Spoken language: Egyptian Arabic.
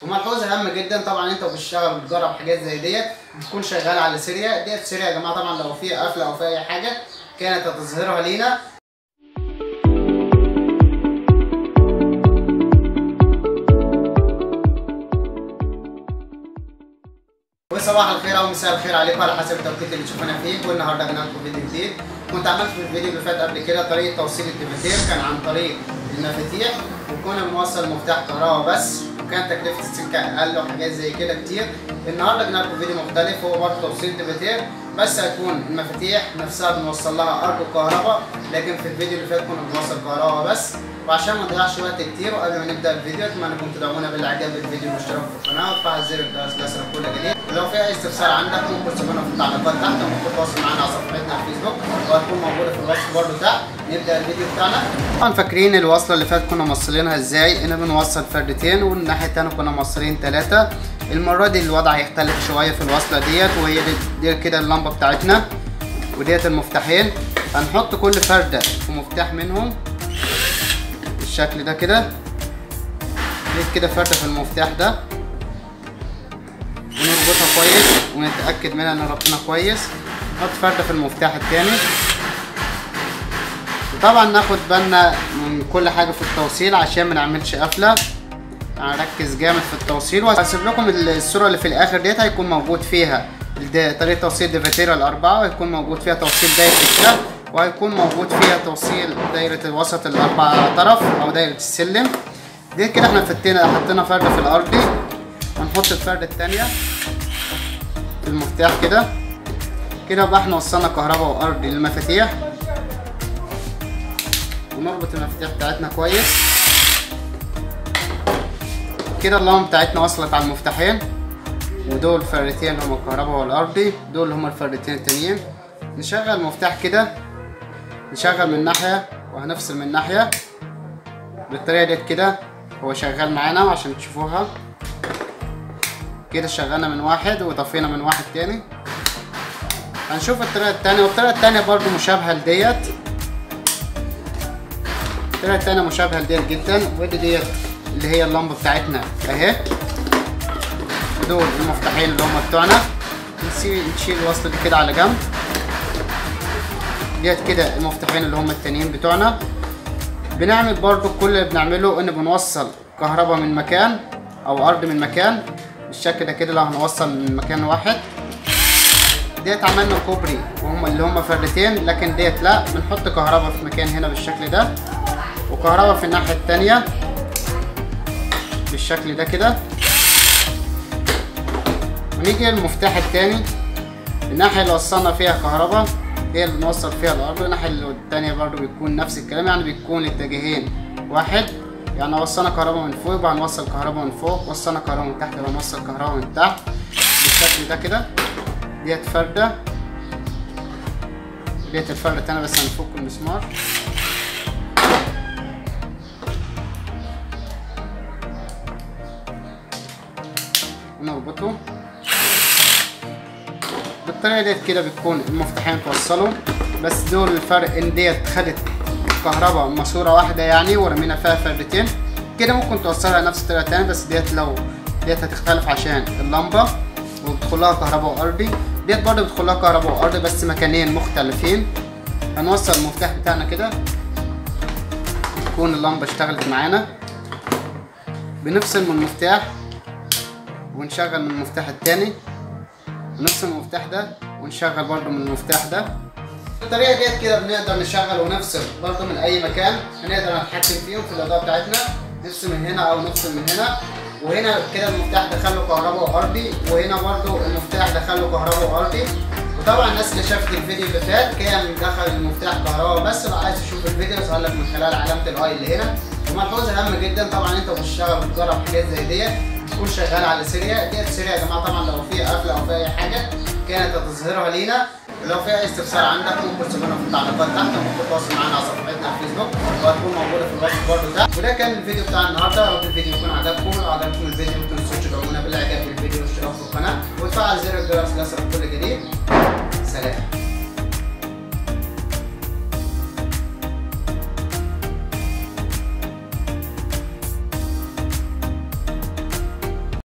وملحوظه هامه جدا طبعا انت وبتشتغل وبتجرب حاجات زي ديت بتكون شغال على سيريا ديت سيريا يا جماعه طبعا لو في قفله او في اي حاجه كانت هتظهرها لينا وصباح الخير او مساء الخير عليكم على حسب التوقيت اللي تشوفونا فيه والنهارده جينا لكم فيديو جديد كنت عملت في الفيديو اللي فات قبل كده طريقه توصيل الدفاتير كان عن طريق المفاتيح وكنا بنوصل مفتاح كهرباء بس وكانت تكلفه السكه اقل وحاجات زي كده كتير النهارده جينا لكم فيديو مختلف هو برضه توصيل الدفاتير بس هيكون المفاتيح نفسها بنوصل لها ارض وكهرباء لكن في الفيديو اللي فات كنا بنوصل كهرباء بس وعشان ما نضيعش وقت كتير وقبل ما نبدا الفيديو اتمنى انكم تدعمونا بالاعجاب بالفيديو والاشتراك في القناه وتفعل زر الجرس ليصلك كل جديد ولو في اي استفسار عندك ممكن تسيبونا في التعليقات تحت وممكن تتواصل معانا على صفحتنا على الفيسبوك وهتكون موجوده في الوصف برده تحت نبدا الفيديو بتاعنا طبعا فاكرين الوصله اللي فاتت كنا موصلينها ازاي ان بنوصل فردتين والناحيه الثانيه كنا موصلين ثلاثه المره دي الوضع هيختلف شويه في الوصله ديت وهي دي, دي كده اللمبه بتاعتنا وديت المفتاحين هنحط كل فرده في مفتاح منهم بالشكل ده كده نجيب كده فردة في المفتاح ده ونربطها كويس ونتأكد منها ان ربطنا كويس نحط فردة في المفتاح التاني وطبعا ناخد بالنا من كل حاجة في التوصيل عشان ما نعملش قفلة هنركز جامد في التوصيل وهسيب لكم الصورة اللي في الآخر ديت هيكون موجود فيها طريقة توصيل ديفاتيرا الأربعة وهيكون موجود فيها توصيل دايرة الكلى وهيكون موجود فيها توصيل دايرة الوسط الأربع طرف أو دايرة السلم دي كده احنا فتينا حطينا فردة في الأرضي هنحط الفردة التانية في المفتاح كده كده بقى احنا وصلنا كهرباء وأرضي للمفاتيح ونربط المفاتيح بتاعتنا كويس كده اللمبة بتاعتنا وصلت على المفتاحين ودول الفردتين اللي هما الكهرباء والأرضي دول هما الفردتين التانيين نشغل المفتاح كده نشغل من ناحية وهنفصل من ناحية بالطريقة ديت كده هو شغال معانا عشان تشوفوها كده شغلنا من واحد وطفينا من واحد تاني هنشوف الطريقة التانية والطريقة التانية برضو مشابهة لديت الطريقة التانية مشابهة لديت جدا ودي ديت اللي هي اللمبة بتاعتنا اهي دول المفتاحين اللي هما بتوعنا نشيل الوصلة دي كده على جنب ديت كده المفتاحين اللي هما التانيين بتوعنا بنعمل برضو كل اللي بنعمله ان بنوصل كهرباء من مكان او ارض من مكان بالشكل ده كده لو هنوصل من مكان واحد ديت عملنا كوبري وهم اللي هما فردتين لكن ديت لا بنحط كهرباء في مكان هنا بالشكل ده وكهرباء في الناحية التانية بالشكل ده كده ونيجي للمفتاح التاني الناحية اللي وصلنا فيها كهرباء هي اللي بنوصل فيها الارض والناحيه التانية برضو بيكون نفس الكلام يعني بيكون الاتجاهين واحد يعني وصلنا كهرباء من فوق يبقى هنوصل كهرباء من فوق وصلنا كهرباء من تحت يبقى هنوصل كهرباء من تحت بالشكل ده كده ديت فردة ديت الفردة التانية بس هنفك المسمار ونربطه بالطريقه ديت كده بتكون المفتاحين توصلوا بس دول الفرق ان ديت خدت كهرباء ماسوره واحده يعني ورمينا فيها فردتين كده ممكن توصلها نفس الطريقه تاني بس ديت لو ديت هتختلف عشان اللمبه وبتدخل لها كهرباء وارضي ديت برضه بتدخل لها كهرباء وارضي بس مكانين مختلفين هنوصل المفتاح بتاعنا كده تكون اللمبه اشتغلت معانا بنفصل من المفتاح ونشغل من المفتاح التاني ونفصل المفتاح ده ونشغل برضو من المفتاح ده بالطريقه ديت كده بنقدر نشغل ونفصل برضو من اي مكان هنقدر نتحكم فيهم في الاضاءه بتاعتنا نفصل من هنا او نفصل من هنا وهنا كده المفتاح دخله كهرباء وارضي وهنا برضو المفتاح دخله كهرباء وارضي وطبعا الناس اللي شافت الفيديو اللي فات كان دخل المفتاح كهرباء بس لو عايز تشوف الفيديو يظهر لك من خلال علامه الاي اللي هنا وملحوظه هامه جدا طبعا انت بتشتغل وبتجرب حاجات زي ديت تكون شغال على سيريا ديت سيريا يا جماعه طبعا لو في قفله او في اي حاجه كانت هتظهرها لينا ولو في اي استفسار عندك ممكن تسيبونا في التعليقات تحت وممكن تتواصل معانا على صفحتنا على الفيسبوك وهتكون موجوده في الوصف برده تحت وده كان الفيديو بتاع النهارده يا رب الفيديو يكون عجبكم لو عجبكم الفيديو ما تنسوش تدعمونا بالاعجاب بالفيديو والاشتراك في القناه وتفعل زر الجرس ليصلك كل جديد سلام